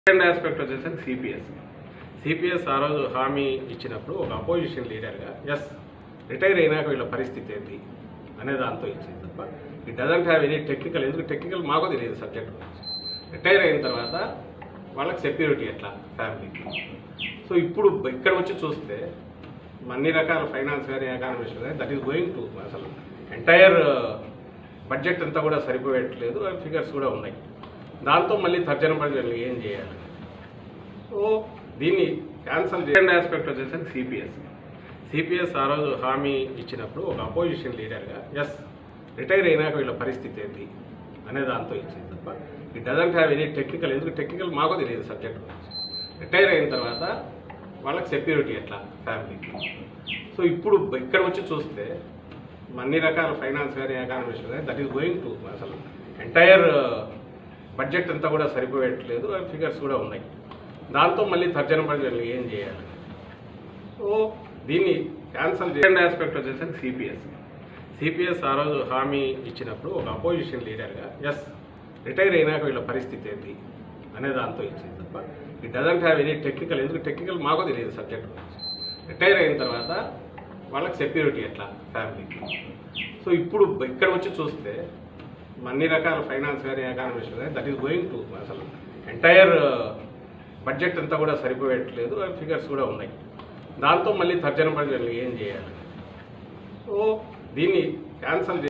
second aspect వచ్చేసరికి CPS CPS ఆ రోజు హామీ ఇచ్చినప్పుడు ఒక అపోజిషన్ లీడర్గా ఎస్ రిటైర్ అయినాక వీళ్ళ పరిస్థితి ఏంటి అనే దాంతో ఇచ్చింది తప్ప it doesn't have any technical ఎందుకు టెక్నికల్ మాకు తెలియదు సబ్జెక్ట్ గురించి రిటైర్ అయిన తర్వాత వాళ్ళకి సెక్యూరిటీ ఎట్లా ఫ్యామిలీకి సో ఇప్పుడు ఇక్కడ వచ్చి చూస్తే అన్ని రకాల ఫైనాన్స్ కానీ ఎకానమిక్స్ కానీ దట్ ఈస్ గోయింగ్ టు అసలు ఎంటైర్ బడ్జెట్ అంతా కూడా సరిపోయట్లేదు ఫిగర్స్ కూడా ఉన్నాయి దాంతో మళ్ళీ తర్జన ప్రజలు ఏం చేయాలి సో దీన్ని క్యాన్సల్ సెకండ్ ఆస్పెక్ట్ వచ్చేసరికి సిపిఎస్ సిపిఎస్ ఆ రోజు హామీ ఇచ్చినప్పుడు ఒక అపోజిషన్ లీడర్గా ఎస్ రిటైర్ అయినాక వీళ్ళ పరిస్థితి ఏంటి అనే దాంతో ఇచ్చింది తప్ప it doesn't have any technical ఎందుకు టెక్నికల్ మాకు తెలియదు సబ్జెక్ట్ గురించి రిటైర్ అయిన తర్వాత వాళ్ళకి సెక్యూరిటీ ఎట్లా ఫ్యామిలీకి సో ఇప్పుడు ఇక్కడ వచ్చి చూస్తే అన్ని రకాల ఫైనాన్స్ కానీ ఎకానమిక్స్ కానీ దట్ ఈస్ గోయింగ్ టు అసలు ఎంటైర్ బడ్జెట్ అంతా కూడా సరిపోయట్లేదు ఫిగర్స్ కూడా ఉన్నాయి దాంతో మళ్ళీ తర్జన ప్రజలు ఏం చేయాలి సో దీన్ని క్యాన్సల్ సెకండ్ ఆస్పెక్ట్ వచ్చేసరికి సిపిఎస్ సిపిఎస్ ఆ రోజు హామీ ఇచ్చినప్పుడు ఒక అపోజిషన్ లీడర్గా ఎస్ రిటైర్ అయినాక వీళ్ళ పరిస్థితి ఏంటి అనే దాంతో ఇచ్చింది తప్ప it doesn't have any technical ఎందుకు టెక్నికల్ మాకు తెలియదు సబ్జెక్ట్ గురించి రిటైర్ అయిన తర్వాత వాళ్ళకి సెక్యూరిటీ ఎట్లా ఫ్యామిలీకి సో ఇప్పుడు ఇక్కడ వచ్చి చూస్తే అన్ని రకాల ఫైనాన్స్ కానీ ఎకానమిక్స్ కానీ దట్ ఈస్ గోయింగ్ టు అసలు ఎంటైర్ బడ్జెట్ అంతా కూడా సరిపోయట్లేదు ఫిగర్స్ కూడా ఉన్నాయి దాంతో మళ్ళీ తర్జన ప్రజలు ఏం చేయాలి సో దీన్ని క్యాన్సల్